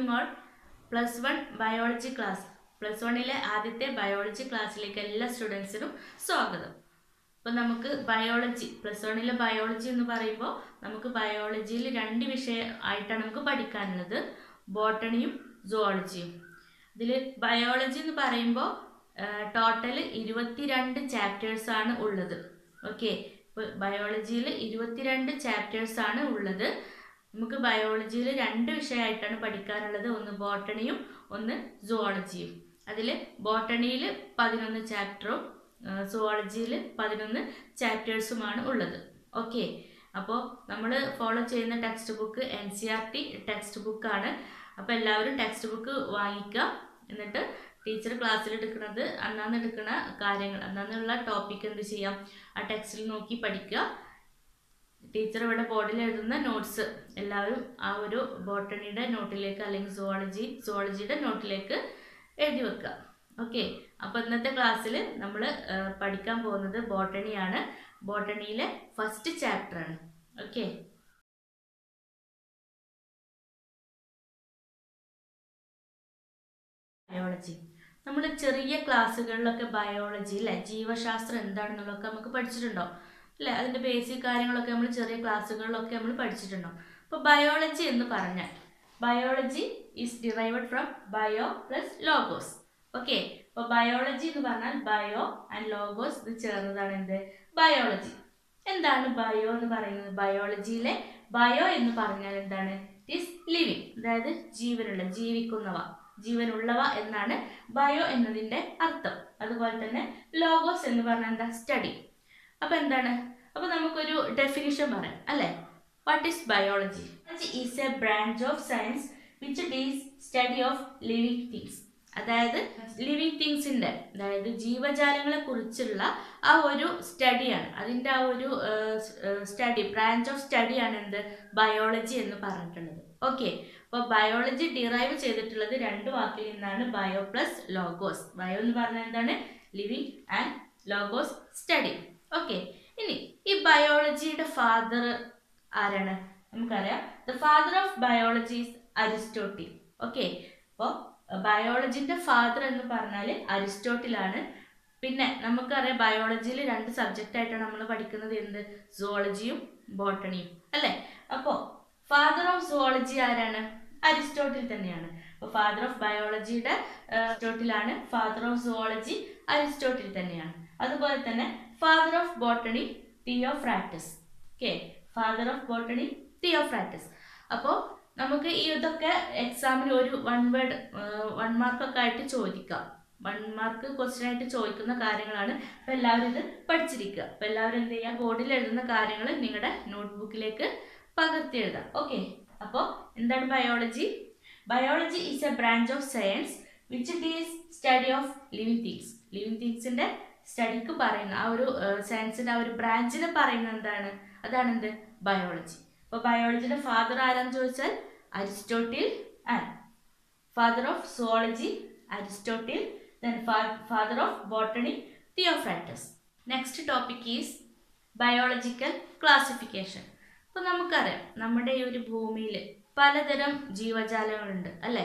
morning all plus one biology class plus വണ്ണിലെ ആദ്യത്തെ biology ക്ലാസ്സിലേക്ക് എല്ലാ സ്റ്റുഡൻസിനും സ്വാഗതം അപ്പോൾ നമുക്ക് ബയോളജി പ്ലസ് വണ്ണിലെ ബയോളജി എന്ന് പറയുമ്പോൾ നമുക്ക് ബയോളജിയിൽ രണ്ട് വിഷയം ആയിട്ടാണ് നമുക്ക് പഠിക്കാനുള്ളത് ബോട്ടണിയും സുവോളജിയും ഇതിൽ ബയോളജി എന്ന് പറയുമ്പോൾ ടോട്ടൽ ഇരുപത്തിരണ്ട് ചാപ്റ്റേഴ്സ് ആണ് ഉള്ളത് ഓക്കെ ഇപ്പോൾ ബയോളജിയിൽ ഇരുപത്തിരണ്ട് ചാപ്റ്റേഴ്സ് ആണ് ഉള്ളത് നമുക്ക് ബയോളജിയിൽ രണ്ട് വിഷയമായിട്ടാണ് പഠിക്കാനുള്ളത് ഒന്ന് ബോട്ടണിയും ഒന്ന് സുവോളജിയും അതിൽ ബോട്ടണിയിൽ പതിനൊന്ന് ചാപ്റ്ററും സുവോളജിയിൽ പതിനൊന്ന് ചാപ്റ്റേഴ്സുമാണ് ഉള്ളത് ഓക്കെ അപ്പോൾ നമ്മൾ ഫോളോ ചെയ്യുന്ന text book N C R T text ബുക്കാണ് അപ്പോൾ എല്ലാവരും ടെക്സ്റ്റ് ബുക്ക് വാങ്ങിക്കുക എന്നിട്ട് ടീച്ചർ ക്ലാസ്സിൽ എടുക്കുന്നത് അന്നാന്ന് എടുക്കുന്ന കാര്യങ്ങൾ അന്നാന്നുള്ള ടോപ്പിക് എന്ത് ചെയ്യാം ആ ടെക്സ്റ്റിൽ നോക്കി പഠിക്കുക ടീച്ചർ ഇവിടെ ബോർഡിൽ എഴുതുന്ന നോട്ട്സ് എല്ലാവരും ആ ഒരു ബോട്ടണിയുടെ നോട്ടിലേക്ക് അല്ലെങ്കിൽ സുവോളജി സുവോളജിയുടെ നോട്ടിലേക്ക് എഴുതി വെക്കുക ഓക്കെ അപ്പോൾ ഇന്നത്തെ ക്ലാസ്സിൽ നമ്മൾ പഠിക്കാൻ പോകുന്നത് ബോട്ടണിയാണ് ബോട്ടണിയിലെ ഫസ്റ്റ് ചാപ്റ്റർ ആണ് ഓക്കെ ബയോളജി നമ്മൾ ചെറിയ ക്ലാസ്സുകളിലൊക്കെ ബയോളജി അല്ലേ ജീവശാസ്ത്രം എന്താണെന്നുള്ളതൊക്കെ നമുക്ക് പഠിച്ചിട്ടുണ്ടോ അല്ലേ അതിൻ്റെ ബേസിക് കാര്യങ്ങളൊക്കെ നമ്മൾ ചെറിയ ക്ലാസ്സുകളിലൊക്കെ നമ്മൾ പഠിച്ചിട്ടുണ്ടോ അപ്പോൾ ബയോളജി എന്ന് പറഞ്ഞാൽ biology is derived from bio plus logos okay അപ്പോൾ ബയോളജി എന്ന് പറഞ്ഞാൽ ബയോ ആൻഡ് ലോഗോസ് ഇത് ചേർന്നതാണ് എന്ത് ബയോളജി എന്താണ് ബയോ എന്ന് പറയുന്നത് ബയോളജിയിലെ ബയോ എന്ന് പറഞ്ഞാൽ എന്താണ് ഇറ്റ് ഈസ് ലിവിങ് അതായത് ജീവനുള്ള ജീവിക്കുന്നവ ജീവനുള്ളവ എന്നാണ് ബയോ എന്നതിൻ്റെ അർത്ഥം അതുപോലെ തന്നെ ലോഗോസ് എന്ന് പറഞ്ഞാൽ എന്താ സ്റ്റഡി അപ്പോൾ എന്താണ് അപ്പോൾ നമുക്കൊരു ഡെഫിനിഷൻ പറയാം അല്ലേ what is biology is a branch of science which deals study of living things അതായത് ലിവിങ് തിങ്സിൻ്റെ അതായത് ജീവജാലങ്ങളെ കുറിച്ചുള്ള ആ ഒരു സ്റ്റഡിയാണ് അതിൻ്റെ ആ ഒരു സ്റ്റഡി ബ്രാഞ്ച് ഓഫ് സ്റ്റഡിയാണ് എന്ത് ബയോളജി എന്ന് പറഞ്ഞിട്ടുള്ളത് ഓക്കെ അപ്പോൾ ബയോളജി ഡിറൈവ് ചെയ്തിട്ടുള്ളത് രണ്ട് വാക്കിൽ നിന്നാണ് ബയോ പ്ലസ് ലോഗോസ് ബയോ എന്ന് പറഞ്ഞാൽ എന്താണ് living and logos study okay ഇനി ഈ ബയോളജിയുടെ ഫാദർ ആരാണ് നമുക്കറിയാം the father of biology is Aristotle okay അപ്പോൾ ബയോളജിൻ്റെ ഫാദർ എന്ന് പറഞ്ഞാൽ അരിസ്റ്റോട്ടിലാണ് പിന്നെ നമുക്കറിയാം ബയോളജിയിൽ രണ്ട് സബ്ജക്റ്റ് ആയിട്ടാണ് നമ്മൾ പഠിക്കുന്നത് എന്ത് സുവോളജിയും ബോട്ടണിയും അല്ലേ അപ്പോൾ ഫാദർ ഓഫ് സുവോളജി ആരാണ് അരിസ്റ്റോട്ടിൽ തന്നെയാണ് അപ്പോൾ ഫാദർ ഓഫ് ബയോളജിയുടെ അരിസ്റ്റോട്ടിലാണ് ഫാദർ ഓഫ് സുവോളജി അരിസ്റ്റോട്ടിൽ തന്നെയാണ് അതുപോലെ തന്നെ father of botany Theophrastus okay father of botany Theophrastus അപ്പോൾ നമുക്ക് ഈ ഇതൊക്കെ എക്സാമിന് ഒരു വൺ വേർഡ് വൺ മാർക്കൊക്കെ ആയിട്ട് ചോദിക്കാം വൺ മാർക്ക് ക്വസ്റ്റ്യൻ ആയിട്ട് ചോദിക്കുന്ന കാര്യങ്ങളാണ് അപ്പോൾ എല്ലാവരും ഇത് പഠിച്ചിരിക്കുക അപ്പോൾ എല്ലാവരും എന്ത് ചെയ്യുക ബോർഡിൽ എഴുതുന്ന കാര്യങ്ങൾ നിങ്ങളുടെ നോട്ട്ബുക്കിലേക്ക് പകർത്തി എഴുതാം ഓക്കെ അപ്പോൾ എന്താണ് biology biology is a branch of science which deals study of living things living തിങ്സിൻ്റെ സ്റ്റഡിക്ക് പറയുന്ന ആ ഒരു സയൻസിൻ്റെ ആ ഒരു ബ്രാഞ്ചിനെ പറയുന്നത് എന്താണ് അതാണ് എന്ത് ബയോളജി അപ്പോൾ ബയോളജിയുടെ ഫാദർ ആരാന്ന് ചോദിച്ചാൽ Aristotle and father of zoology Aristotle then father of botany Theophrastus next topic is biological classification അപ്പോൾ നമുക്കറിയാം നമ്മുടെ ഈ ഒരു ഭൂമിയിൽ പലതരം ജീവജാലങ്ങളുണ്ട് അല്ലേ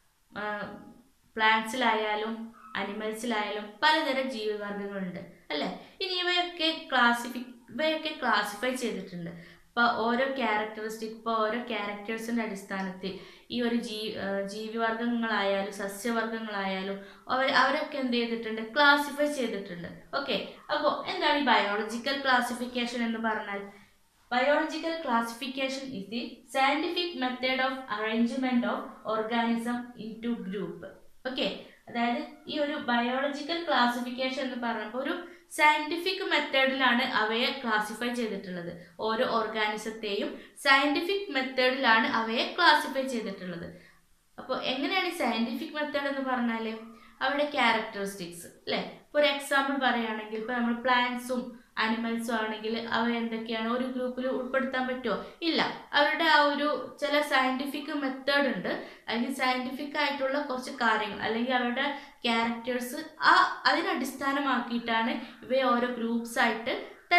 പ്ലാന്റ്സിലായാലും അനിമൽസിലായാലും പലതരം ജീവിവർഗങ്ങളുണ്ട് അല്ലേ ഇനി ഇവയൊക്കെ ക്ലാസിഫി ഇവയൊക്കെ ക്ലാസിഫൈ ചെയ്തിട്ടുണ്ട് ഇപ്പോൾ ഓരോ ക്യാരക്ടറിസ്റ്റിക് ഇപ്പോൾ ഓരോ ക്യാരക്ടേഴ്സിൻ്റെ അടിസ്ഥാനത്തിൽ ഈ ഒരു ജീ ജീവിവർഗങ്ങളായാലും സസ്യവർഗങ്ങളായാലും അവർ അവരൊക്കെ എന്ത് ചെയ്തിട്ടുണ്ട് ക്ലാസിഫൈ ചെയ്തിട്ടുണ്ട് ഓക്കെ അപ്പോൾ എന്താണ് ഈ ബയോളജിക്കൽ ക്ലാസിഫിക്കേഷൻ എന്ന് പറഞ്ഞാൽ biological classification is the scientific method of arrangement of organism into group okay അതായത് ഈ ഒരു ബയോളജിക്കൽ ക്ലാസിഫിക്കേഷൻ എന്ന് പറഞ്ഞപ്പോൾ ഒരു സയൻറ്റിഫിക് മെത്തേഡിലാണ് അവയെ ക്ലാസിഫൈ ചെയ്തിട്ടുള്ളത് ഓരോ ഓർഗാനിസത്തെയും സയൻറ്റിഫിക് മെത്തേഡിലാണ് അവയെ ക്ലാസിഫൈ ചെയ്തിട്ടുള്ളത് അപ്പോൾ എങ്ങനെയാണ് ഈ സയൻറ്റിഫിക് മെത്തേഡ് എന്ന് പറഞ്ഞാൽ അവരുടെ ക്യാരക്ടറിസ്റ്റിക്സ് അല്ലേ ഇപ്പോൾ ഒരു എക്സാമ്പിൾ പറയുകയാണെങ്കിൽ ഇപ്പോൾ നമ്മൾ പ്ലാന്റ്സും അനിമൽസും ആണെങ്കിൽ അവ എന്തൊക്കെയാണ് ഒരു ഗ്രൂപ്പിൽ ഉൾപ്പെടുത്താൻ പറ്റുമോ ഇല്ല അവരുടെ ആ ഒരു ചില സയൻറ്റിഫിക് മെത്തേഡ് ഉണ്ട് അല്ലെങ്കിൽ സയൻറ്റിഫിക് ആയിട്ടുള്ള കുറച്ച് കാര്യങ്ങൾ അല്ലെങ്കിൽ അവരുടെ ക്യാരക്ടേഴ്സ് ആ അതിനടിസ്ഥാനമാക്കിയിട്ടാണ് ഇവയെ ഓരോ ഗ്രൂപ്പ്സ് ആയിട്ട്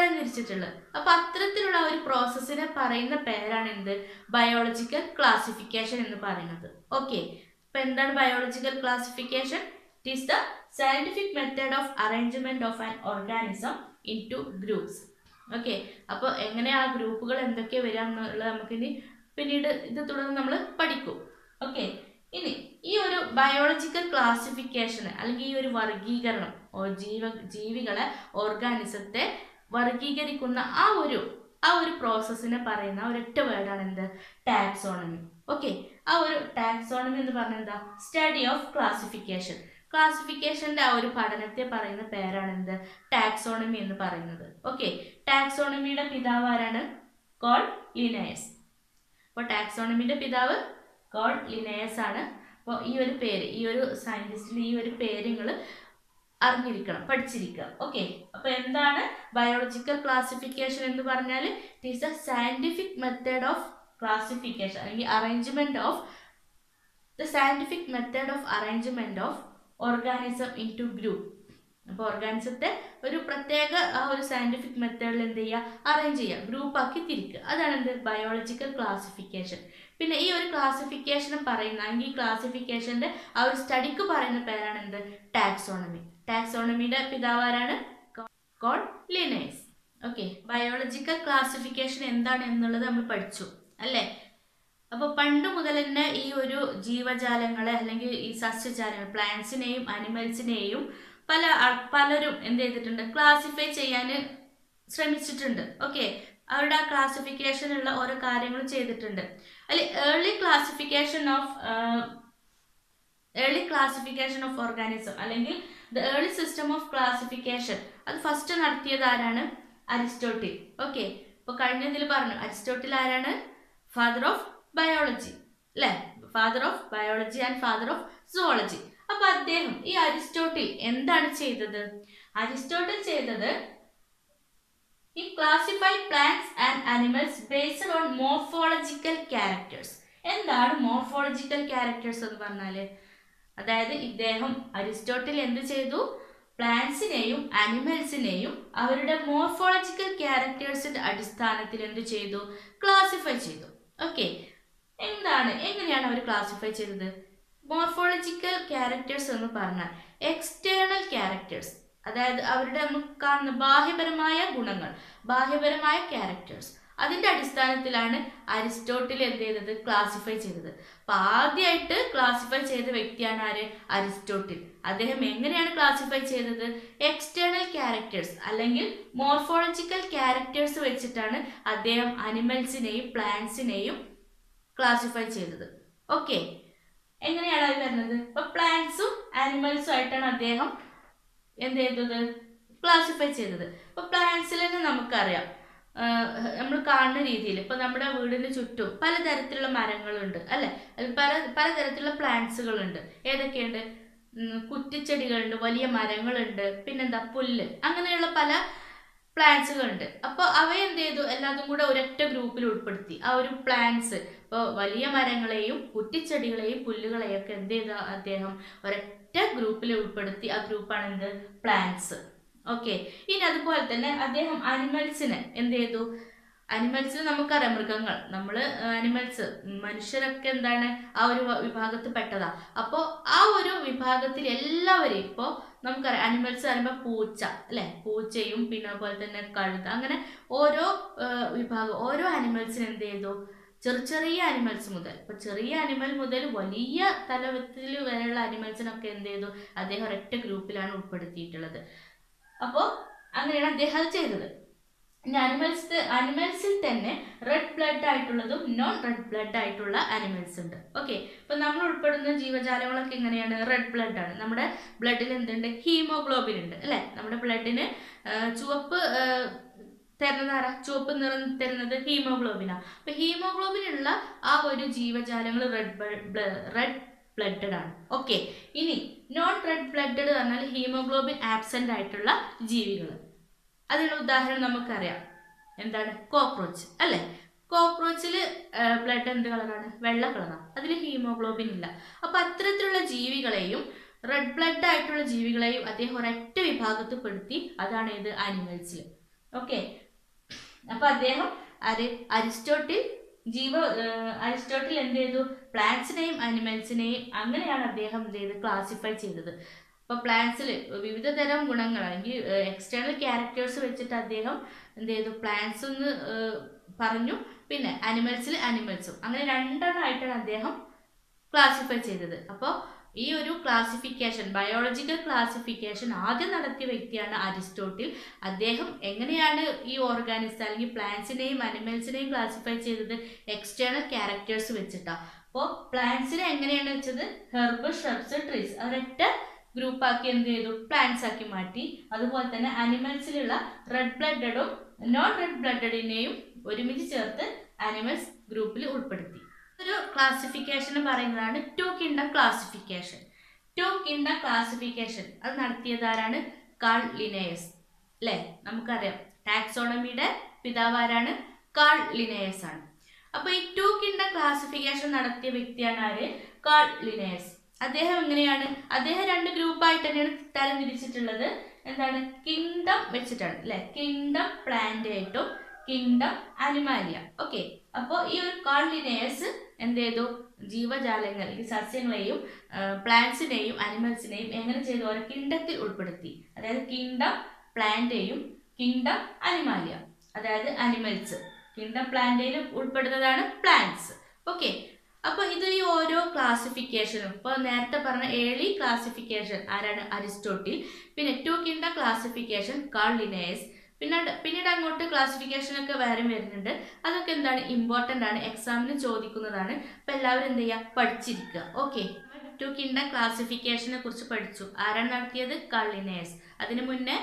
തരംതിരിച്ചിട്ടുള്ളത് അപ്പൊ അത്തരത്തിലുള്ള ഒരു പ്രോസസ്സിനെ പറയുന്ന പേരാണ് എന്ത് ബയോളജിക്കൽ ക്ലാസിഫിക്കേഷൻ എന്ന് പറയുന്നത് ഓക്കെ അപ്പൊ എന്താണ് biological classification it is the scientific method of arrangement of an organism into groups okay അപ്പോൾ എങ്ങനെ ആ ഗ്രൂപ്പുകൾ എന്തൊക്കെ വരിക എന്നുള്ളത് നമുക്കിനി പിന്നീട് ഇത് തുടർന്ന് നമ്മൾ പഠിക്കും ഓക്കെ ഇനി ഈ ഒരു ബയോളജിക്കൽ ക്ലാസിഫിക്കേഷൻ അല്ലെങ്കിൽ ഈ ഒരു വർഗീകരണം ഓ ജീവ ജീവികളെ ഓർഗാനിസത്തെ വർഗീകരിക്കുന്ന ആ ഒരു ആ ഒരു പ്രോസസ്സിനെ പറയുന്ന ഒരൊറ്റ വേർഡാണ് എന്ത് ടാക്സോണമി ഓക്കെ ആ ഒരു ടാക്സോണമി എന്ന് പറഞ്ഞാൽ എന്താ സ്റ്റഡി ഓഫ് ക്ലാസിഫിക്കേഷൻ ക്ലാസിഫിക്കേഷന്റെ ആ ഒരു പഠനത്തെ പറയുന്ന പേരാണ് എന്ത് ടാക്സോണമി എന്ന് പറയുന്നത് ഓക്കെ ടാക്സോണമിയുടെ പിതാവ് ആരാണ് കോൾ ലിനയസ് അപ്പോൾ ടാക്സോണമിയുടെ പിതാവ് കോൾ ലിനയസ് ആണ് അപ്പോൾ ഈ ഒരു പേര് ഈ ഒരു സയൻറ്റിസ്റ്റിൻ്റെ ഈ ഒരു പേര് നിങ്ങൾ അറിഞ്ഞിരിക്കണം പഠിച്ചിരിക്കുക ഓക്കെ അപ്പോൾ എന്താണ് ബയോളജിക്കൽ ക്ലാസിഫിക്കേഷൻ എന്ന് പറഞ്ഞാൽ it is a scientific method of classification അല്ലെങ്കിൽ arrangement of the scientific method of arrangement of organism into group അപ്പോൾ ഓർഗാനിസത്തെ ഒരു പ്രത്യേക ആ ഒരു സയൻറ്റിഫിക് മെത്തേഡിൽ എന്ത് ചെയ്യുക അറേഞ്ച് ചെയ്യുക ഗ്രൂപ്പാക്കി തിരിക്കുക അതാണ് എന്ത് ബയോളജിക്കൽ ക്ലാസിഫിക്കേഷൻ പിന്നെ ഈ ഒരു ക്ലാസിഫിക്കേഷൻ പറയുന്ന അല്ലെങ്കിൽ ഈ ക്ലാസിഫിക്കേഷന്റെ ആ ഒരു സ്റ്റഡിക്ക് പറയുന്ന പേരാണ് എന്ത് ടാക്സോണമി ടാക്സോണമിയുടെ പിതാവാരാണ് Carl Linnaeus okay biological classification എന്താണ് എന്നുള്ളത് നമ്മൾ പഠിച്ചു അല്ലേ അപ്പോൾ പണ്ട് മുതൽ തന്നെ ഈ ഒരു ജീവജാലങ്ങളെ അല്ലെങ്കിൽ ഈ സസ്യജാലങ്ങൾ പ്ലാന്റ്സിനെയും അനിമൽസിനെയും പല ആൾ- പലരും എന്ത് ചെയ്തിട്ടുണ്ട് ക്ലാസിഫൈ ചെയ്യാൻ ശ്രമിച്ചിട്ടുണ്ട് ഓക്കെ അവരുടെ ആ ക്ലാസിഫിക്കേഷനുള്ള ഓരോ കാര്യങ്ങൾ ചെയ്തിട്ടുണ്ട് അതിൽ early classification of early classification of organism അല്ലെങ്കിൽ the early system of classification അത് ഫസ്റ്റ് നടത്തിയത് ആരാണ് അരിസ്റ്റോട്ടിൽ ഓക്കെ ഇപ്പോൾ കഴിഞ്ഞതിൽ പറഞ്ഞു അരിസ്റ്റോട്ടിൽ ആരാണ് ഫാദർ ഓഫ് ബയോളജി അല്ലേ father of biology and father of zoology അപ്പൊ അദ്ദേഹം ഈ അരിസ്റ്റോട്ടിൽ എന്താണ് ചെയ്തത് അരിസ്റ്റോട്ടിൽ ചെയ്തത് ഈ classified plants and animals based on morphological characters എന്താണ് മോർഫോളജിക്കൽ ക്യാരക്ടേഴ്സ് എന്ന് പറഞ്ഞാല് അതായത് ഇദ്ദേഹം അരിസ്റ്റോട്ടിൽ എന്ത് ചെയ്തു പ്ലാന്റ്സിനെയും അനിമൽസിനെയും അവരുടെ മോർഫോളജിക്കൽ ക്യാരക്ടേഴ്സിന്റെ അടിസ്ഥാനത്തിൽ എന്ത് ചെയ്തു ക്ലാസിഫൈ ചെയ്തു ഓക്കെ എന്താണ് എങ്ങനെയാണ് അവർ ക്ലാസിഫൈ ചെയ്തത് മോർഫോളജിക്കൽ ക്യാരക്ടേഴ്സ് എന്ന് പറഞ്ഞാൽ എക്സ്റ്റേണൽ ക്യാരക്ടേഴ്സ് അതായത് അവരുടെ നമുക്ക് കാണുന്ന ബാഹ്യപരമായ ഗുണങ്ങൾ ബാഹ്യപരമായ ക്യാരക്ടേഴ്സ് അതിന്റെ അടിസ്ഥാനത്തിലാണ് അരിസ്റ്റോട്ടിൽ എന്ത് ചെയ്തത് ക്ലാസിഫൈ ചെയ്തത് അപ്പൊ ആദ്യമായിട്ട് ക്ലാസിഫൈ ചെയ്ത വ്യക്തിയാണ് ആര് അരിസ്റ്റോട്ടിൽ അദ്ദേഹം എങ്ങനെയാണ് ക്ലാസിഫൈ ചെയ്തത് എക്സ്റ്റേണൽ ക്യാരക്ടേഴ്സ് അല്ലെങ്കിൽ മോർഫോളജിക്കൽ ക്യാരക്ടേഴ്സ് വെച്ചിട്ടാണ് അദ്ദേഹം അനിമൽസിനെയും പ്ലാന്റ്സിനെയും ക്ലാസിഫൈ ചെയ്തത് ഓക്കെ എങ്ങനെയാണ് അത് വരുന്നത് ഇപ്പൊ പ്ലാന്റ്സും ആനിമൽസും ആയിട്ടാണ് അദ്ദേഹം എന്ത് ചെയ്തത് ക്ലാസിഫൈ ചെയ്തത് ഇപ്പൊ പ്ലാന്റ്സിൽ തന്നെ നമുക്കറിയാം നമ്മൾ കാണുന്ന രീതിയിൽ ഇപ്പൊ നമ്മുടെ വീടിന് ചുറ്റും പലതരത്തിലുള്ള മരങ്ങളുണ്ട് അല്ലെ അതിൽ പല പലതരത്തിലുള്ള പ്ലാന്റ്സുകളുണ്ട് ഏതൊക്കെയുണ്ട് ഉം, കുറ്റിച്ചെടികളുണ്ട് വലിയ മരങ്ങളുണ്ട് പിന്നെന്താ പുല്ല് അങ്ങനെയുള്ള പല പ്ലാന്റ്സുകളുണ്ട് അപ്പോൾ അവയെ എന്ത് ചെയ്തു എല്ലാതും കൂടെ ഒരൊറ്റ ഗ്രൂപ്പിൽ ഉൾപ്പെടുത്തി ആ ഒരു പ്ലാന്റ്സ് ഇപ്പോൾ വലിയ മരങ്ങളെയും കുറ്റിച്ചെടികളെയും പുല്ലുകളെയും ഒക്കെ എന്ത് ചെയ്തു അദ്ദേഹം ഒരൊറ്റ ഗ്രൂപ്പിൽ ഉൾപ്പെടുത്തി ആ ഗ്രൂപ്പാണ് എന്ത് പ്ലാന്റ്സ് ഓക്കെ ഇനി അതുപോലെ തന്നെ അദ്ദേഹം അനിമൽസിനെ എന്ത് ചെയ്തു അനിമൽസിന് നമുക്കറിയാം മൃഗങ്ങൾ നമ്മൾ അനിമൽസ് മനുഷ്യരൊക്കെ എന്താണ് ആ ഒരു വ- വിഭാഗത്തിൽ പെട്ടതാ അപ്പോൾ ആ ഒരു വിഭാഗത്തിൽ എല്ലാവരെയും ഇപ്പോൾ നമുക്കറിയാം അനിമൽസ് പറയുമ്പോൾ പൂച്ച അല്ലെ പൂച്ചയും പിന്നെ അതുപോലെ തന്നെ കഴുത അങ്ങനെ ഓരോ ആ, വിഭാഗം ഓരോ അനിമൽസിന് എന്ത് ചെയ്തു ചെറിയ ചെറിയ അനിമൽസ് മുതൽ ഇപ്പൊ ചെറിയ അനിമൽ മുതൽ വലിയ തലത്തിൽ വരെയുള്ള അനിമൽസിനൊക്കെ എന്ത് ചെയ്തു അദ്ദേഹം ഒരൊറ്റ ഗ്രൂപ്പിലാണ് ഉൾപ്പെടുത്തിയിട്ടുള്ളത് അപ്പോൾ അങ്ങനെയാണ് അദ്ദേഹം അത് ചെയ്തത് ഇനി അനിമൽസ് അനിമൽസിൽ തന്നെ റെഡ് ബ്ലഡ് ആയിട്ടുള്ളതും നോൺ റെഡ് ബ്ലഡ് ആയിട്ടുള്ള അനിമൽസ് ഉണ്ട് ഓക്കെ ഇപ്പൊ നമ്മൾ ഉൾപ്പെടുന്ന ജീവജാലങ്ങളൊക്കെ എങ്ങനെയാണ് റെഡ് ബ്ലഡ് ആണ് നമ്മുടെ ബ്ലഡിൽ എന്തുണ്ട് ഹീമോഗ്ലോബിൻ ഉണ്ട് അല്ലെ നമ്മുടെ ബ്ലഡിന് ചുവപ്പ് ആ, തരുന്നത് ആരാ ചുവപ്പ് നിറം തരുന്നത് ഹീമോഗ്ലോബിനാണ് അപ്പൊ ഹീമോഗ്ലോബിൻ ഉള്ള ആ ഒരു ജീവജാലങ്ങൾ റെഡ് റെഡ് ബ്ലഡഡ് ആണ് ഓക്കെ ഇനി നോൺ റെഡ് ബ്ലഡഡ് പറഞ്ഞാൽ ഹീമോഗ്ലോബിൻ ആബ്സെന്റ് ആയിട്ടുള്ള ജീവികൾ അതിനുള്ള ഉദാഹരണം നമുക്കറിയാം എന്താണ് കോക്രോച്ച് അല്ലേ കോക്രോച്ചിൽ ബ്ലഡ് എന്ത് കളറാണ് വെള്ള കളറാണ് അതിൽ ഹീമോഗ്ലോബിൻ ഇല്ല അപ്പൊ അത്തരത്തിലുള്ള ജീവികളെയും റെഡ് ബ്ലഡ് ആയിട്ടുള്ള ജീവികളെയും അദ്ദേഹം ഒരൊറ്റ വിഭാഗത്തിൽ പെടുത്തി അതാണ് ഇത് അനിമൽസിൽ ഓക്കെ അപ്പൊ അദ്ദേഹം ആര് അരിസ്റ്റോട്ടിൽ ജീവ ഏഹ് അരിസ്റ്റോട്ടിൽ എന്ത് ചെയ്തു പ്ലാന്റ്സിനെയും അനിമൽസിനെയും അങ്ങനെയാണ് അദ്ദേഹം എന്ത് ചെയ്ത് ക്ലാസിഫൈ ചെയ്തത് അപ്പോൾ പ്ലാന്റ്സിൽ വിവിധ തരം ഗുണങ്ങൾ അല്ലെങ്കിൽ എക്സ്റ്റേണൽ ക്യാരക്ടേഴ്സ് വെച്ചിട്ട് അദ്ദേഹം എന്ത് ചെയ്തു പ്ലാന്റ്സ് എന്ന് ഏഹ് പറഞ്ഞു പിന്നെ അനിമൽസിൽ അനിമൽസും അങ്ങനെ രണ്ടെണ്ണമായിട്ടാണ് അദ്ദേഹം ക്ലാസിഫൈ ചെയ്തത് അപ്പോൾ ഈ ഒരു ക്ലാസിഫിക്കേഷൻ ബയോളജിക്കൽ ക്ലാസിഫിക്കേഷൻ ആദ്യം നടത്തിയ വ്യക്തിയാണ് അരിസ്റ്റോട്ടിൽ അദ്ദേഹം എങ്ങനെയാണ് ഈ ഓർഗാനിസ് അല്ലെങ്കിൽ പ്ലാന്റ്സിനെയും അനിമൽസിനെയും ക്ലാസിഫൈ ചെയ്തത് എക്സ്റ്റേണൽ ക്യാരക്ടേഴ്സ് വെച്ചിട്ടാണ് അപ്പോൾ പ്ലാന്റ്സിനെ എങ്ങനെയാണ് വെച്ചത് ഹെർബ് ഷ്രബ്സ് ട്രീസ് അവരൊറ്റ ഗ്രൂപ്പാക്കി എന്ത് ചെയ്തു പ്ലാന്റ്സ് ആക്കി മാറ്റി അതുപോലെ തന്നെ അനിമൽസിലുള്ള റെഡ് ബ്ലഡഡും നോൺ റെഡ് ബ്ലഡഡിനെയും ഒരുമിച്ച് ചേർത്ത് അനിമൽസ് ഗ്രൂപ്പിൽ ഉൾപ്പെടുത്തി ഒരു ക്ലാസിഫിക്കേഷൻ പറയുന്നതാണ് two kingdom classification two kingdom classification അത് നടത്തിയത് ആരാണ് കാൾ ലിനേയസ് അല്ലേ നമുക്കറിയാം ടാക്സോണമിയുടെ പിതാവ് ആരാണ് കാൾ ലിനേയസ് ആണ് അപ്പൊ ഈ ടു കിങ്ഡം ക്ലാസിഫിക്കേഷൻ നടത്തിയ വ്യക്തിയാണ് ആര് കാൾ ലിനേയസ് അദ്ദേഹം എങ്ങനെയാണ് അദ്ദേഹം രണ്ട് ഗ്രൂപ്പായിട്ട് തന്നെയാണ് തരം തിരിച്ചിട്ടുള്ളത് എന്താണ് കിങ്ഡം വെച്ചിട്ടാണ് അല്ലെ കിങ്ഡം പ്ലാന്റ് ആയിട്ടും കിങ്ഡം അനിമാലിയ ഓക്കെ അപ്പോൾ ഈ ഒരു കാൾലിനേഴ്സ് എന്ത് ചെയ്തു ജീവജാലങ്ങൾ ഈ സസ്യങ്ങളെയും പ്ലാന്റ്സിനെയും അനിമൽസിനെയും എങ്ങനെ ചെയ്തു ഓരോ കിങ്ഡത്തിൽ ഉൾപ്പെടുത്തി അതായത് കിങ്ഡം പ്ലാന്റേയും കിങ്ഡം അനിമാലിയ അതായത് അനിമൽസ് കിങ്ഡം പ്ലാന്റേലും ഉൾപ്പെടുന്നതാണ് പ്ലാന്റ്സ് ഓക്കെ അപ്പോൾ ഇത് ഈ ഓരോ ക്ലാസിഫിക്കേഷനും ഇപ്പോൾ നേരത്തെ പറഞ്ഞ ഏർലി ക്ലാസിഫിക്കേഷൻ ആരാണ് അരിസ്റ്റോട്ടിൽ പിന്നെ two kingdom classification Carl Linnaeus പിന്നെ പിന്നീട് അങ്ങോട്ട് ക്ലാസിഫിക്കേഷൻ ഒക്കെ വേറെ വരുന്നുണ്ട് അതൊക്കെ എന്താണ് ഇമ്പോർട്ടൻ്റ് ആണ് എക്സാമിന് ചോദിക്കുന്നതാണ് അപ്പോൾ എല്ലാവരും എന്ത് ചെയ്യുക പഠിച്ചിരിക്കുക ഓക്കെ ടു കിങ്ഡം ക്ലാസിഫിക്കേഷനെ കുറിച്ച് പഠിച്ചു ആരാണ് നടത്തിയത് കാളിനേഴ്സ് അതിനു മുന്നേ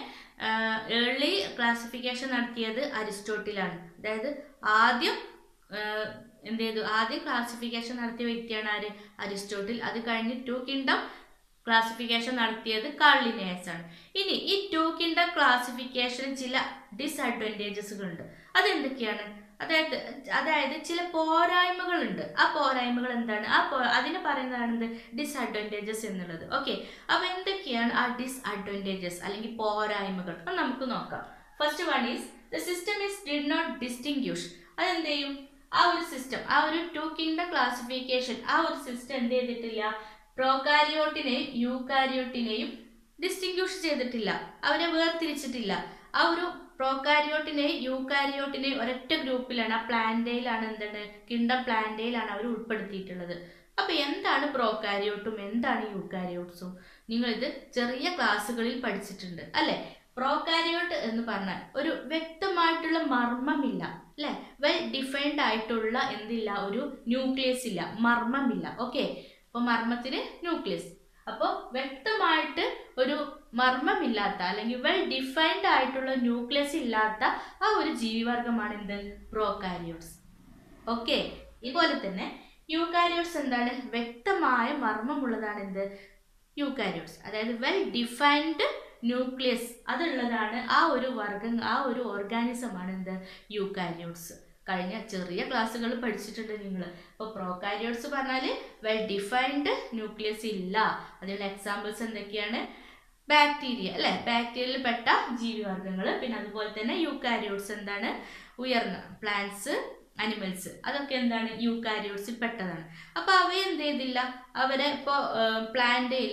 ഏർലി ക്ലാസിഫിക്കേഷൻ നടത്തിയത് അരിസ്റ്റോട്ടിലാണ് അതായത് ആദ്യം ആഹ്, എന്ത് ചെയ്തു ആദ്യം ക്ലാസിഫിക്കേഷൻ നടത്തിയ വ്യക്തിയാണ് ആര് അരിസ്റ്റോട്ടിൽ അത് കഴിഞ്ഞ് ടു കിങ്ഡം ക്ലാസിഫിക്കേഷൻ നടത്തിയത് കാർലിനേഴ്സ് ആണ് ഇനി ഈ ടു കിങ്ഡം ക്ലാസിഫിക്കേഷന് ചില ഡിസഡ്വാൻറ്റേജസുകളുണ്ട് അതെന്തൊക്കെയാണ് അതായത് അതായത് ചില പോരായ്മകളുണ്ട് ആ പോരായ്മകൾ എന്താണ് ആ പോ അതിന് പറയുന്നതാണ് എന്ത് ഡിസഡ്വാൻറ്റേജസ് എന്നുള്ളത് ഓക്കെ അപ്പോൾ എന്തൊക്കെയാണ് ആ ഡിസ്അഡ്വാൻറ്റേജസ് അല്ലെങ്കിൽ പോരായ്മകൾ അത് നമുക്ക് നോക്കാം first one is the system is did not distinguish അതെന്ത് ചെയ്യും ആ ഒരു സിസ്റ്റം ആ ഒരു ടു കിങ്ഡം ക്ലാസിഫിക്കേഷൻ ആ ഒരു സിസ്റ്റം എന്ത് ചെയ്തിട്ടില്ല പ്രോകാരിയോട്ടിനെയും യൂകാരിയോട്ടിനെയും ഡിസ്റ്റിങ്ക്യൂഷ് ചെയ്തിട്ടില്ല അവരെ വേർതിരിച്ചിട്ടില്ല ആ ഒരു പ്രോകാരിയോട്ടിനെയും യൂകാരിയോട്ടിനെയും ഒരൊറ്റ ഗ്രൂപ്പിലാണ് ആ പ്ലാന്റയിലാണ് എന്താണ് കിണ്ടം പ്ലാന്റയിലാണ് അവർ ഉൾപ്പെടുത്തിയിട്ടുള്ളത് അപ്പൊ എന്താണ് പ്രോകാരിയോട്ടും എന്താണ് യൂകാരിയോട്സും നിങ്ങൾ ഇത് ചെറിയ ക്ലാസ്സുകളിൽ പഠിച്ചിട്ടുണ്ട് അല്ലെ പ്രോകാരിയോട്ട് എന്ന് പറഞ്ഞാൽ ഒരു വ്യക്തമായിട്ടുള്ള മർമ്മമില്ല അല്ലെ വെൽ ഡിഫൈൻഡ് ആയിട്ടുള്ള എന്തില്ല ഒരു ന്യൂക്ലിയസ് ഇല്ല മർമ്മമില്ല ഓക്കെ അപ്പോൾ മർമ്മത്തിന് ന്യൂക്ലിയസ് അപ്പോൾ വ്യക്തമായിട്ട് ഒരു മർമ്മമില്ലാത്ത അല്ലെങ്കിൽ വെൽ ഡിഫൈൻഡ് ആയിട്ടുള്ള ന്യൂക്ലിയസ് ഇല്ലാത്ത ആ ഒരു ജീവിവർഗമാണ് എന്ത് പ്രോകാരിയോട്സ് ഓക്കെ ഇതുപോലെ തന്നെ യൂകാരിയോട്സ് എന്താണ് വ്യക്തമായ മർമ്മമുള്ളതാണ് എന്ത് യൂകാരിയോട്സ് അതായത് വെൽ ഡിഫൈൻഡ് ന്യൂക്ലിയസ് അതുള്ളതാണ് ആ ഒരു വർഗം ആ ഒരു ഓർഗാനിസമാണ് എന്ത് യൂകാരിയോട്സ് കഴിഞ്ഞ ചെറിയ ക്ലാസ്സുകൾ പഠിച്ചിട്ടുണ്ട് നിങ്ങൾ ഇപ്പോൾ പ്രോകാരിയോട്സ് പറഞ്ഞാൽ വെൽ ഡിഫൈൻഡ് ന്യൂക്ലിയസ് ഇല്ല അതിനുള്ള എക്സാമ്പിൾസ് എന്തൊക്കെയാണ് ബാക്ടീരിയ അല്ലേ ബാക്ടീരിയയിൽ പെട്ട ജീവിവർഗ്ഗങ്ങൾ പിന്നെ അതുപോലെ തന്നെ യൂക്കാരിയോട്സ് എന്താണ് ഉയർന്ന പ്ലാന്റ്സ് അനിമൽസ് അതൊക്കെ എന്താണ് യൂക്കാരിയോട്സിൽ പെട്ടതാണ് അപ്പോൾ അവയെ എന്ത് ചെയ്തില്ല അവരെ ഇപ്പോൾ പ്ലാന്റയിൽ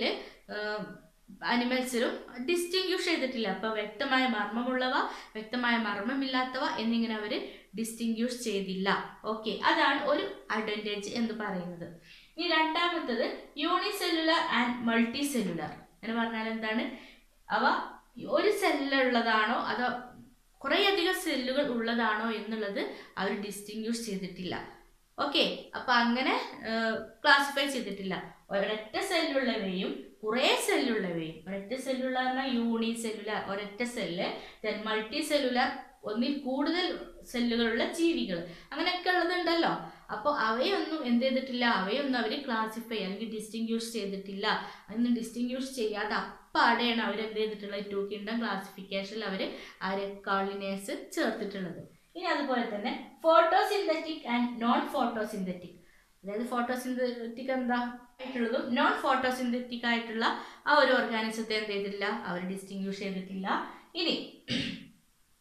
അനിമൽസിലും ഡിസ്റ്റിങ്ക്യൂഷ് ചെയ്തിട്ടില്ല അപ്പോൾ വ്യക്തമായ മർമ്മമുള്ളവ വ്യക്തമായ മർമ്മമില്ലാത്തവ എന്നിങ്ങനെ അവർ ഡിസ്റ്റിങ്ക്യൂഷ് ചെയ്തില്ല ഓക്കെ അതാണ് ഒരു അഡ്വാൻറ്റേജ് എന്ന് പറയുന്നത് ഇനി രണ്ടാമത്തത് യൂണിസെല്ലുലാർ ആൻഡ് മൾട്ടി സെല്ലുലാർ എന്ന് പറഞ്ഞാൽ എന്താണ് അവ ഒരു സെല്ലുള്ളതാണോ അതോ കുറേയധികം സെല്ലുകൾ ഉള്ളതാണോ എന്നുള്ളത് അവർ ഡിസ്റ്റിങ്ക്യൂഷ് ചെയ്തിട്ടില്ല ഓക്കെ അപ്പൊ അങ്ങനെ ക്ലാസിഫൈ ചെയ്തിട്ടില്ല ഒരൊറ്റ സെല്ലുള്ളവയും കുറേ സെല്ലുള്ളവയും ഒരൊറ്റ സെല്ലുള്ള പറഞ്ഞാൽ യൂണി സെല്ലുലാർ ഒരൊറ്റ സെല്ല് ദെൻ മൾട്ടി സെല്ലുലാർ ഒന്നിൽ കൂടുതൽ സെല്ലുകളുള്ള ജീവികൾ അങ്ങനെയൊക്കെ ഉള്ളതുണ്ടല്ലോ അപ്പോൾ അവയൊന്നും എന്ത് ചെയ്തിട്ടില്ല അവയൊന്നും അവർ ക്ലാസിഫൈ അല്ലെങ്കിൽ ഡിസ്റ്റിങ്ക്യൂഷ് ചെയ്തിട്ടില്ല അതൊന്നും ഡിസ്റ്റിങ്ക്യൂഷ് ചെയ്യാതെ അപ്പാടെയാണ് അവർ എന്ത് ചെയ്തിട്ടുള്ളത് ടു കിങ്ഡം ക്ലാസിഫിക്കേഷനിൽ അവർ ആര് കാളിനേഴ്സ് ചേർത്തിട്ടുള്ളത് ഇനി അതുപോലെ തന്നെ ഫോട്ടോസിന്തറ്റിക് ആൻഡ് നോൺ ഫോട്ടോസിന്തറ്റിക് അതായത് ഫോട്ടോസിന്തറ്റിക് എന്താ ആയിട്ടുള്ളതും നോൺ ഫോട്ടോസിന്തറ്റിക് ആയിട്ടുള്ള ആ ഒരു ഓർഗാനിസത്തെ എന്ത് ചെയ്തിട്ടില്ല അവർ ഡിസ്റ്റിങ്ക്യൂഷ് ചെയ്തിട്ടില്ല ഇനി